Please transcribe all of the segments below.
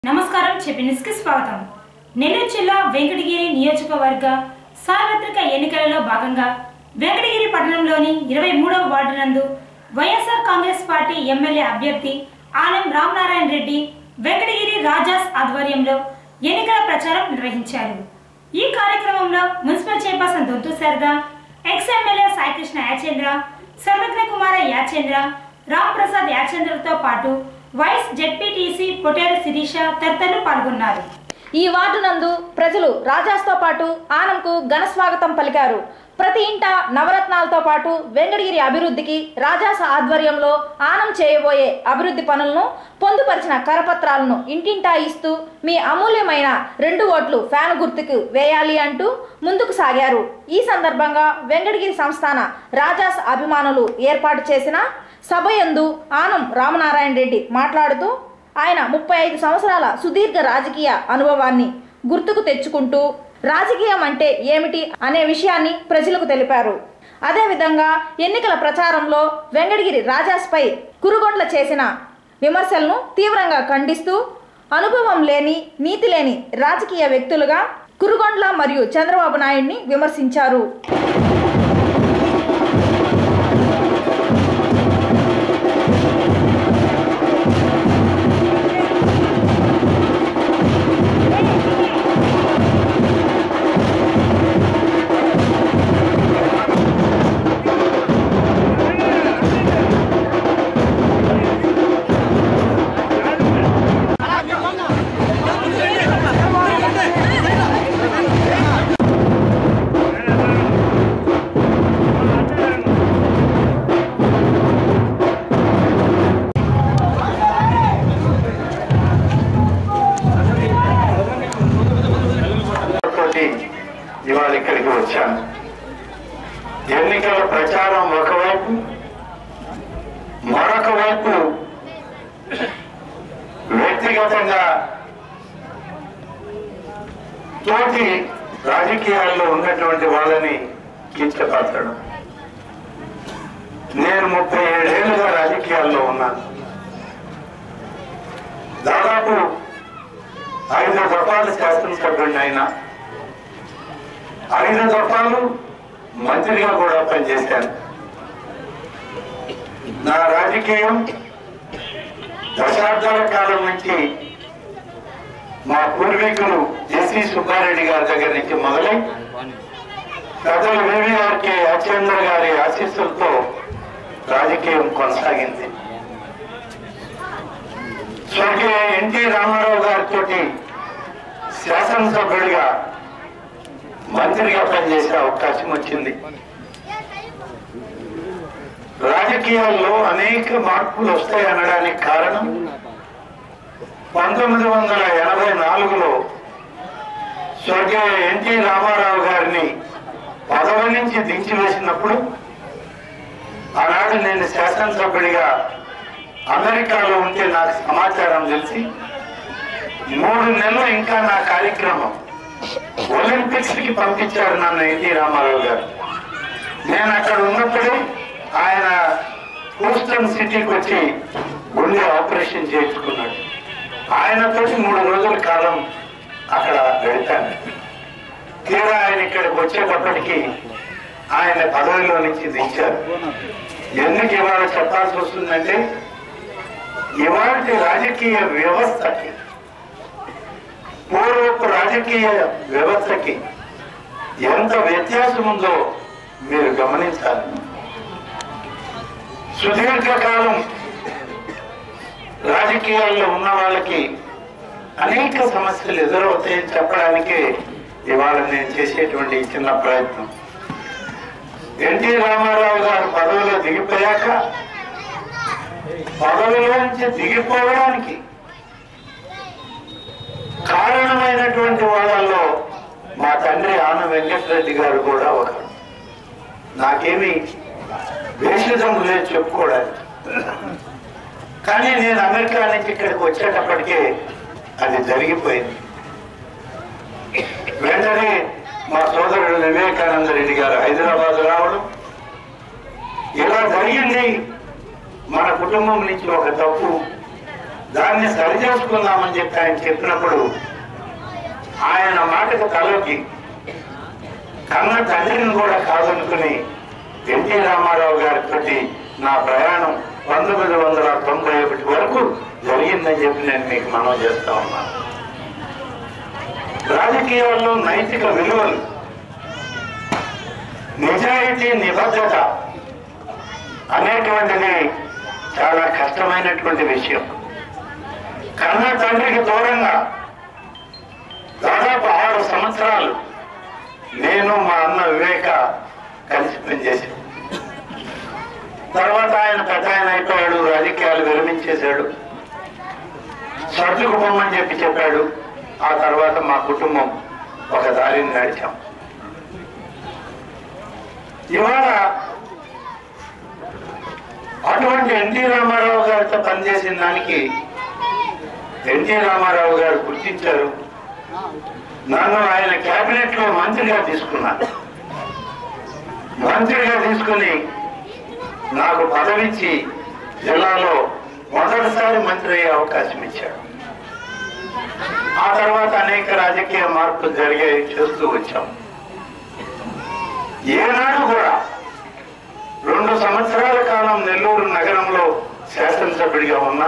నమస్కారం చెప్పినస్కి స్వాగతం నెల్లూరు జిల్లా వెంకటగిరి నియోజకవర్గ సార్వత్రిక ఎన్నికలలో భాగంగా వెంకటగిరి పట్టణంలోని ఇరవై మూడవ వార్డు నందు వైఎస్ఆర్ కాంగ్రెస్ పార్టీ ఎమ్మెల్యే అభ్యర్థి ఆనం రామనారాయణ రెడ్డి వెంకటగిరి రాజాస్ ఆధ్వర్యంలో ఎన్నికల ప్రచారం నిర్వహించారు ఈ కార్యక్రమంలో municipal chairperson Dontu Sharada ex MLA Saikrishna Yachendra Sarvajna Kumara Yachendra Ram Prasad యాచేంద్రతో పాటు వైస్ జెడ్పీటీసీ పొటేరు శిరీష తదితరులు పాల్గొన్నారు ఈ వార్డు నందు ప్రజలు రాజాస్తో పాటు ఆనంకు ఘన స్వాగతం పలికారు ప్రతి ఇంట నవరత్నాలతో పాటు వెంకటగిరి అభివృద్ధికి రాజాస ఆధ్వర్యంలో ఆనం చేయబోయే అభివృద్ధి పనులను పొందుపరిచిన కరపత్రాలను ఇంటింటా ఇస్తూ మీ అమూల్యమైన రెండు ఓట్లు ఫ్యాన్ గుర్తుకు వేయాలి అంటూ ముందుకు సాగారు ఈ సందర్భంగా వెంకటగిరి సంస్థాన రాజాస్ అభిమానులు ఏర్పాటు చేసిన సభ యందు ఆనం రామనారాయణ రెడ్డి మాట్లాడుతూ ఆయన ముప్పై ఐదు సంవత్సరాల సుదీర్ఘ రాజకీయ అనుభవాన్ని గుర్తుకు తెచ్చుకుంటూ రాజకీయం అంటే ఏమిటి అనే విషయాన్ని ప్రజలకు తెలిపారు అదేవిధంగా ఎన్నికల ప్రచారంలో వెంకటగిరి రాజాస్పై కురుగొండ్ల చేసిన విమర్శలను తీవ్రంగా ఖండిస్తూ అనుభవం లేని నీతి లేని రాజకీయ వ్యక్తులుగా కురుగొండ్ల మరియు చంద్రబాబు నాయుడిని విమర్శించారు తోటి ఇవాళ ఇక్కడికి వచ్చాను ఎన్నికల ప్రచారం ఒకవైపు మరొక వైపు వ్యక్తిగతంగా తోటి రాజకీయాల్లో ఉన్నటువంటి వాళ్ళని కించపరచడం నేను ముప్పై ఏడేళ్లుగా రాజకీయాల్లో ఉన్నాను దాదాపు ఐదు దఫాలు శాసనసభ్యుడిని అయినా ఐదు దఫాలు మంత్రిగా కూడా పనిచేశాను నా రాజకీయం దశాబ్దాల కాలం నుంచి మా పూర్వీకులు ఎస్వి సుబ్బారెడ్డి గారి దగ్గర నుంచి మొదలై పెద్దలు వివిఆర్కే అచేంద్ర గారి ఆశీస్సులతో రాజకీయం కొనసాగింది స్వర్గీయ ఎన్టీ రామారావు గారితో శాసనసభ్యుడిగా మంత్రిగా పనిచేసే అవకాశం వచ్చింది రాజకీయాల్లో అనేక మార్పులు వస్తాయి అనడానికి కారణం పంతొమ్మిది వందల ఎనభై నాలుగులో స్వర్గీయ ఎన్టీ రామారావు గారిని పదవి నుంచి దించివేసినప్పుడు ఆనాడు నేను శాసనసభ్యుడిగా అమెరికాలో ఉంటే నాకు సమాచారం తెలిసి మూడు నెలలు ఇంకా నా కార్యక్రమం ఒలింపిక్స్ కి పంపించారు నన్ను ఎన్టీ రామారావు గారు నేను అక్కడ ఉన్నప్పుడే ఆయన హూస్టన్ సిటీకి వచ్చి గుండె ఆపరేషన్ చేయించుకున్నాడు ఆయనతో మూడు రోజుల కాలం అక్కడ గడిపాను తీరా ఆయన ఇక్కడికి వచ్చేటప్పటికి ఆయన పదవిలో నుంచి దించారు ఎందుకు ఇవాళ చెప్పాల్సి వస్తుందంటే ఇవాటి రాజకీయ వ్యవస్థకి పూర్వపు రాజకీయ వ్యవస్థకి ఎంత వ్యత్యాసం ఉందో మీరు గమనించాలి సుదీర్ఘకాలం రాజకీయాల్లో ఉన్న వాళ్ళకి అనేక సమస్యలు ఎదురవుతాయని చెప్పడానికి ఇవాళ నేను చేసేటువంటి ఈ చిన్న ప్రయత్నం ఎన్టీ రామారావు గారు పదవిలో దిగిపోయాక పదవిలో నుంచి దిగిపోవడానికి కారణమైనటువంటి వాళ్ళల్లో మా తండ్రి ఆన వెంకటరెడ్డి గారు కూడా ఒకరు నాకేమి వేషిజం లేదు చెప్పుకోవడానికి కానీ నేను అమెరికా నుంచి ఇక్కడికి వచ్చేటప్పటికే అది జరిగిపోయింది వెంటనే మా సోదరుడు వివేకానంద రెడ్డి గారు హైదరాబాద్ రావడం ఇలా జరిగింది మన కుటుంబం నుంచి ఒక తప్పు దాన్ని సరిచేసుకుందామని చెప్పి ఆయన చెప్పినప్పుడు ఆయన మాటకు తలకి కన్న తండ్రిని కూడా కాదనుకుని ఎన్టీ రామారావు గారితో నా ప్రయాణం పంతొమ్మిది వందల తొంభై ఒకటి వరకు జరిగిందని చెప్పి నేను మీకు మనం చేస్తా ఉన్నాను రాజకీయాల్లో నైతిక విలువలు నిజాయితీ నిబద్ధత అనేటువంటిది చాలా కష్టమైనటువంటి విషయం కన్న తండ్రికి దూరంగా దాదాపు ఆరు సంవత్సరాలు నేను మా అన్న వివేక కలిసి పనిచేశాం తర్వాత ఆయన పెద్ద ఆయన అయిపోయాడు రాజకీయాలు విరమించేశాడు సర్దుకు పొమ్మని చెప్పి చెప్పాడు ఆ తర్వాత మా కుటుంబం ఒక దారిని నడిచాం ఇవాళ అటువంటి ఎన్టీ రామారావు గారితో పనిచేసిన దానికి ఎన్టీ రామారావు గారు గుర్తించారు నన్ను ఆయన కేబినెట్ లో మంత్రిగా తీసుకున్నారు మంత్రిగా తీసుకుని నాకు పదవిచ్చి జిల్లాలో మొదటిసారి మంత్రి అయ్యే అవకాశం ఇచ్చాడు ఆ తర్వాత అనేక రాజకీయ మార్పులు జరిగాయి చేస్తూ వచ్చాం ఏనాడు కూడా రెండు సంవత్సరాల కాలం నెల్లూరు నగరంలో శాసనసభ్యుడిగా ఉన్నా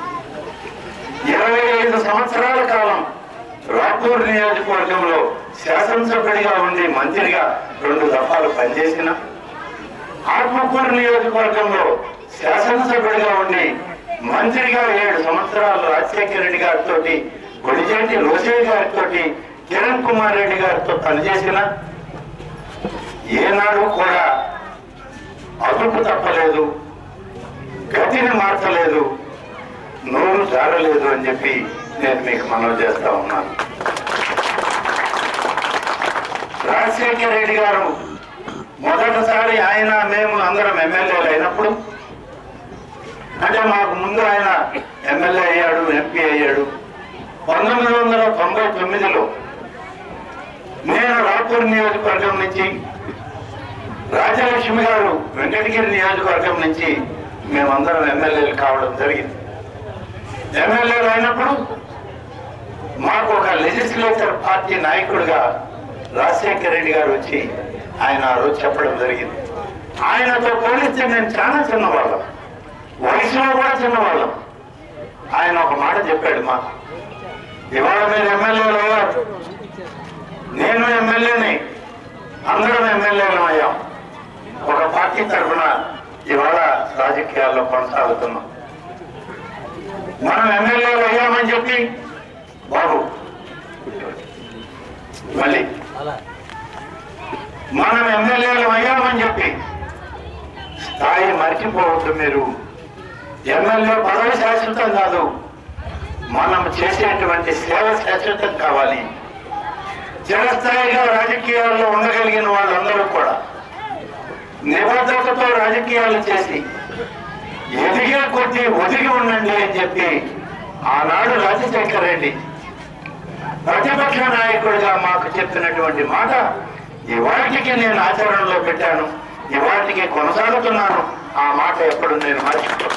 ఇరవై ఐదు సంవత్సరాల కాలం రాపూర్ నియోజకవర్గంలో శాసనసభ్యుడిగా ఉండి మంత్రిగా రెండు దఫాలు పనిచేసిన ఆత్మకూరు నియోజకవర్గంలో శాసనసభ్యుడిగా ఉండి మంత్రిగా ఏడు సంవత్సరాలు రాజశేఖర రెడ్డి గారితో కొడిచేటి రోసయ్య గారితో కిరణ్ కుమార్ రెడ్డి గారితో పనిచేసిన ఏనాడు కూడా అదుపు తప్పలేదు గతిని మార్చలేదు నోరు జారలేదు అని చెప్పి నేను మీకు మనవి చేస్తా ఉన్నాను రాజశేఖర రెడ్డి గారు మొదటిసారి ఆయన మేము అందరం ఎమ్మెల్యేలు అయినప్పుడు అంటే మాకు ముందు ఆయన ఎమ్మెల్యే అయ్యాడు ఎంపీ అయ్యాడు పంతొమ్మిది వందల తొంభై తొమ్మిదిలో నేను రాపూర్ నియోజకవర్గం నుంచి రాజలక్ష్మి గారు వెంకటగిరి నియోజకవర్గం నుంచి మేమందరం ఎమ్మెల్యేలు కావడం జరిగింది ఎమ్మెల్యేలు అయినప్పుడు మాకు ఒక లెజిస్లేచర్ పార్టీ నాయకుడిగా రాజశేఖర రెడ్డి గారు వచ్చి ఆయన ఆ రోజు చెప్పడం జరిగింది ఆయనతో పోలిస్తే మేము చాలా చిన్నవాళ్ళం వయసులో కూడా చిన్నవాళ్ళం ఆయన ఒక మాట చెప్పాడు మాకు ఇవాళ మీరు ఎమ్మెల్యేలు అయ్యారు నేను ఎమ్మెల్యేని అందరం ఎమ్మెల్యేలు అయ్యాం ఒక పార్టీ తరఫున ఇవాళ రాజకీయాల్లో కొనసాగుతున్నాం మనం ఎమ్మెల్యేలు అయ్యామని చెప్పి బాబు మళ్ళీ మనం ఎమ్మెల్యేలు అయ్యామని చెప్పి స్థాయి మర్చిపోవద్దు మీరు ఎమ్మెల్యే పదవి శాశ్వతం కాదు మనం చేసేటువంటి సేవ శాశ్వతం కావాలి చిరస్థాయిగా రాజకీయాల్లో ఉండగలిగిన వాళ్ళందరూ కూడా నిబద్ధతతో రాజకీయాలు చేసి ఎదిగే కొద్దీ ఒదిగి ఉండండి అని చెప్పి ఆనాడు రాజశేఖర రెడ్డి ప్రతిపక్ష నాయకుడిగా మాకు చెప్పినటువంటి మాట ఇవాటికి నేను ఆచరణలో పెట్టాను ఇవాటికి కొనసాగుతున్నాను ఆ మాట ఎప్పుడు నేను మర్చిపో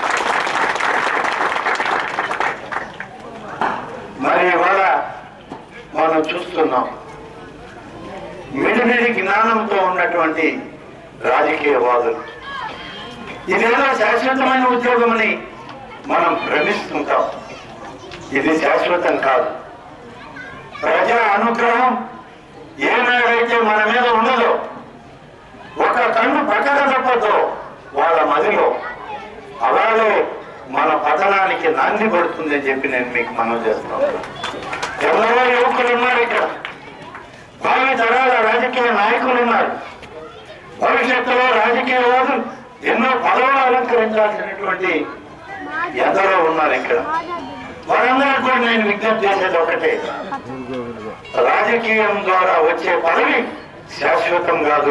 మరి ఇవాళ మనం చూస్తున్నాం మిడిమిడి జ్ఞానంతో ఉన్నటువంటి రాజకీయవాదులు ఇదేదో శాశ్వతమైన ఉద్యోగమని మనం భ్రమిస్తుంటాం ఇది శాశ్వతం కాదు ప్రజా అనుగ్రహం ఏనాడైతే మన మీద ఉండదో ఒక కన్ను పక్కన తప్పదో వాళ్ళ మదిలో అలాగే మన పతనానికి నాంది పడుతుందని చెప్పి నేను మీకు మనం చేస్తాను ఎందరో యువకులు ఉన్నారు ఇక్కడ భావి తరాల రాజకీయ నాయకులు ఉన్నారు భవిష్యత్తులో రాజకీయవాదులు ఎన్నో పదవులు అలంకరించాల్సినటువంటి ఎందరో ఉన్నారు ఇక్కడ వారందరూ కూడా నేను విజ్ఞప్తి చేసేది ఒకటే రాజకీయం ద్వారా వచ్చే పదవి శాశ్వతం కాదు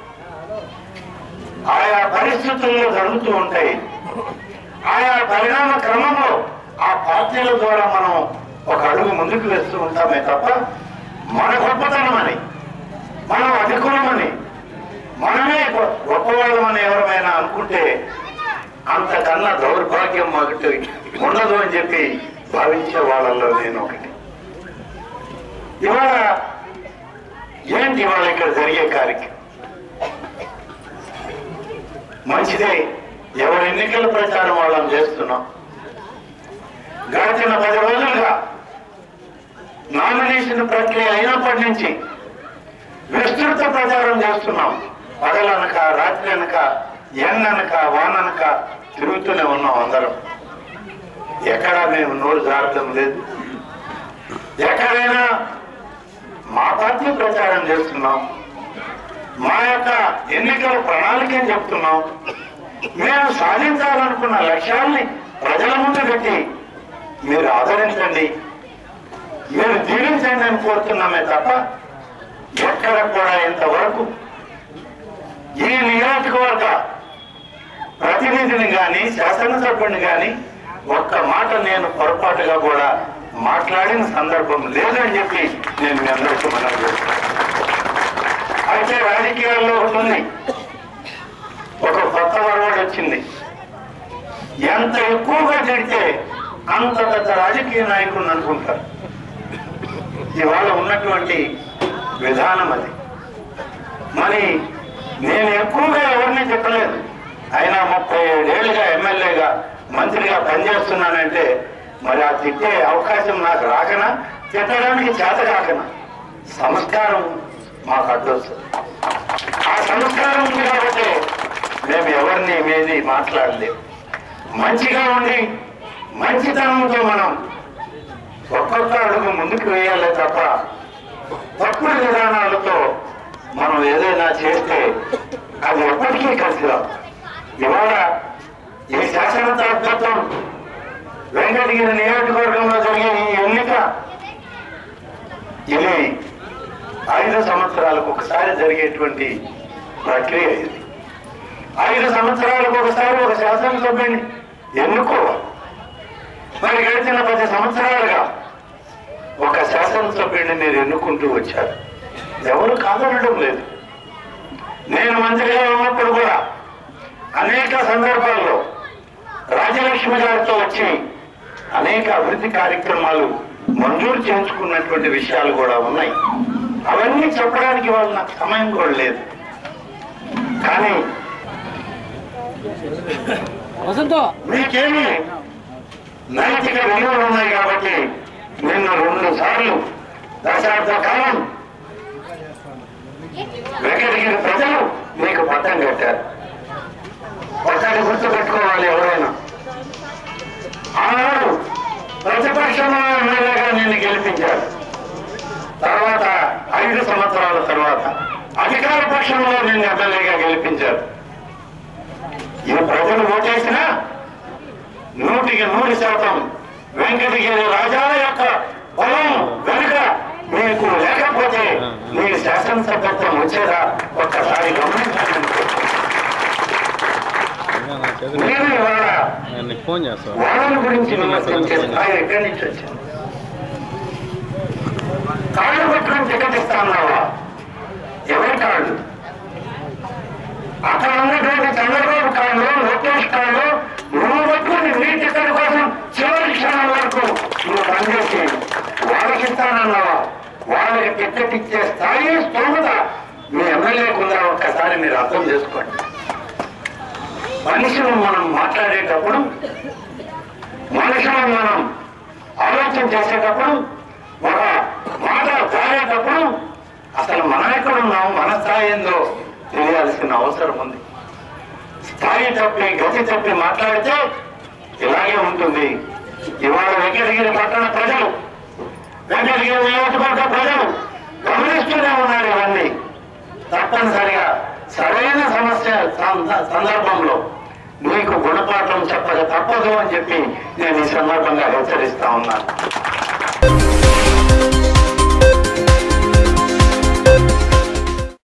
ఆయా పరిస్థితుల్లో జరుగుతూ ఉంటాయి ఆయా పరిణామ క్రమంలో ఆ పార్టీల ద్వారా మనం ఒక అడుగు ముందుకు వేస్తూ ఉంటామే తప్ప మన గొప్పతనమని మనం అధికులమని మనమే గొప్పవాళ్ళమని ఎవరైనా అనుకుంటే అంతకన్నా దౌర్భాగ్యం ఒకటి ఉండదు అని చెప్పి భావించే వాళ్ళల్లో నేను ఒకటి ఇవాళ ఏంటి ఇవాళ ఇక్కడ జరిగే కార్యక్రమం మంచిదే ఎవరి ఎన్నికల ప్రచారం వాళ్ళని చేస్తున్నాం గడిచిన పది రోజులుగా నామినేషన్ ప్రక్రియ అయినప్పటి నుంచి విస్తృత ప్రచారం చేస్తున్నాం పగలనక రాత్రి అనక ఎండనక వాననక తిరుగుతూనే ఉన్నాం అందరం ఎక్కడా మేము నోరు జారటం లేదు ఎక్కడైనా మా పార్టీ ప్రచారం చేస్తున్నాం మా యొక్క ఎన్నికల ప్రణాళికని చెప్తున్నాం మేము సాధించాలనుకున్న లక్ష్యాల్ని ప్రజల ముందు పెట్టి మీరు ఆదరించండి మీరు దీవించండి అని కోరుతున్నామే తప్ప ఎక్కడ కూడా ఇంతవరకు ఈ నియోజకవర్గ ప్రతినిధిని కానీ శాసనసభ్యుని కానీ ఒక్క మాట నేను పొరపాటుగా కూడా మాట్లాడిన సందర్భం లేదని చెప్పి నేను మీ అందరికీ మనం చేస్తాను అయితే రాజకీయాల్లో ఉంటుంది ఒక కొత్త వరవడి వచ్చింది ఎంత ఎక్కువగా తిడితే అంత పెద్ద రాజకీయ నాయకుడిని అనుకుంటారు ఇవాళ ఉన్నటువంటి విధానం అది మరి నేను ఎక్కువగా ఎవరిని చెప్పలేదు అయినా ముప్పై ఏడేళ్లుగా ఎమ్మెల్యేగా మంత్రిగా పనిచేస్తున్నానంటే మరి ఆ తిట్టే అవకాశం నాకు రాకనా తిట్టడానికి చేత కాకనా సంస్కారం మాకు అడ్డొస్తుంది ఆ సంస్కారం ఉంది కాబట్టి మేము ఎవరిని మీది మాట్లాడలేము మంచిగా ఉండి మంచితనంతో మనం ఒక్కొక్క అడుగు ముందుకు వేయాలి తప్ప తప్పుడు విధానాలతో మనం ఏదైనా చేస్తే అది ఎప్పటికీ కలిసి రాదు ఇవాళ ఈ శాసనసభ్యత్వం వెంకటగిరి నియోజకవర్గంలో జరిగే ఈ ఎన్నిక ఇది ఐదు సంవత్సరాలకు ఒకసారి జరిగేటువంటి ప్రక్రియ ఇది ఐదు సంవత్సరాలకు ఒకసారి ఒక శాసనసభ్యుని ఎన్నుకోవాలి మరి గడిచిన పది సంవత్సరాలుగా ఒక శాసనసభ్యుడిని మీరు ఎన్నుకుంటూ వచ్చారు ఎవరు కాదనడం లేదు నేను మంత్రిగా ఉన్నప్పుడు కూడా అనేక సందర్భాల్లో రాజలక్ష్మి గారితో వచ్చి అనేక అభివృద్ధి కార్యక్రమాలు మంజూరు చేయించుకున్నటువంటి విషయాలు కూడా ఉన్నాయి అవన్నీ చెప్పడానికి వాళ్ళు నాకు సమయం కూడా లేదు కానీ మీకేమి నైతిక విలువలు ఉన్నాయి కాబట్టి నిన్ను రెండు సార్లు దశాబ్ద కాలం వెంకటగిరి ప్రజలు మీకు పట్టం కట్టారు ఒకటి గుర్తు పెట్టుకోవాలి ఎవరైనా ఆనాడు ప్రతిపక్షంలో ఎమ్మెల్యేగా నిన్ను గెలిపించారు తర్వాత ఐదు సంవత్సరాల తర్వాత అధికార పక్షంలో నిన్ను ఎమ్మెల్యేగా గెలిపించారు ఈ ప్రజలు ఓటేసినా నూటికి నూరు శాతం వెంకటగిరి రాజాల యొక్క బలం వెనుక మీకు లేకపోతే మీ శాసనసభ్యత్వం వచ్చేదా ఒక్కసారి గమనించండి నేను ఇవాళ నేను నీకు ఫోన్ చేస్తాను వాళ్ళ గురించి విమర్శించే స్థాయి ఎక్కడి నుంచి వచ్చింది కాళ్ళు పట్టుకుని టికెట్ ఇస్తాన్నావా ఎవరి కాళ్ళు అక్కడ ఉన్నటువంటి చంద్రబాబు కాళ్ళు లోకేష్ కాళ్ళు నువ్వు పట్టుకుని నీ టికెట్ కోసం చివరి క్షణం వరకు నువ్వు పనిచేసి వాళ్ళకి ఇస్తానన్నావా వాళ్ళకి టికెట్ ఇచ్చే స్థాయి స్థోమత మీ ఎమ్మెల్యేకు ఉందా ఒక్కసారి మీరు అర్థం చేసుకోండి మనుషులు మనం మాట్లాడేటప్పుడు మనుషులు మనం ఆలోచన చేసేటప్పుడు ఒక మాట జారేటప్పుడు అసలు మనం ఎక్కడున్నాం మన స్థాయి ఏందో తెలియాల్సిన అవసరం ఉంది స్థాయి తప్పి గతి తప్పి మాట్లాడితే ఇలాగే ఉంటుంది ఇవాళ వెంకటగిరి పట్టణ ప్రజలు వెంకటగిరి నియోజకవర్గ ప్రజలు గమనిస్తూనే ఉన్నారు ఇవన్నీ తప్పనిసరిగా సరైన సమస్య సంద- సందర్భంలో మీకు గుణపాఠం చెప్పక తప్పదు అని చెప్పి నేను ఈ సందర్భంగా హెచ్చరిస్తా ఉన్నాను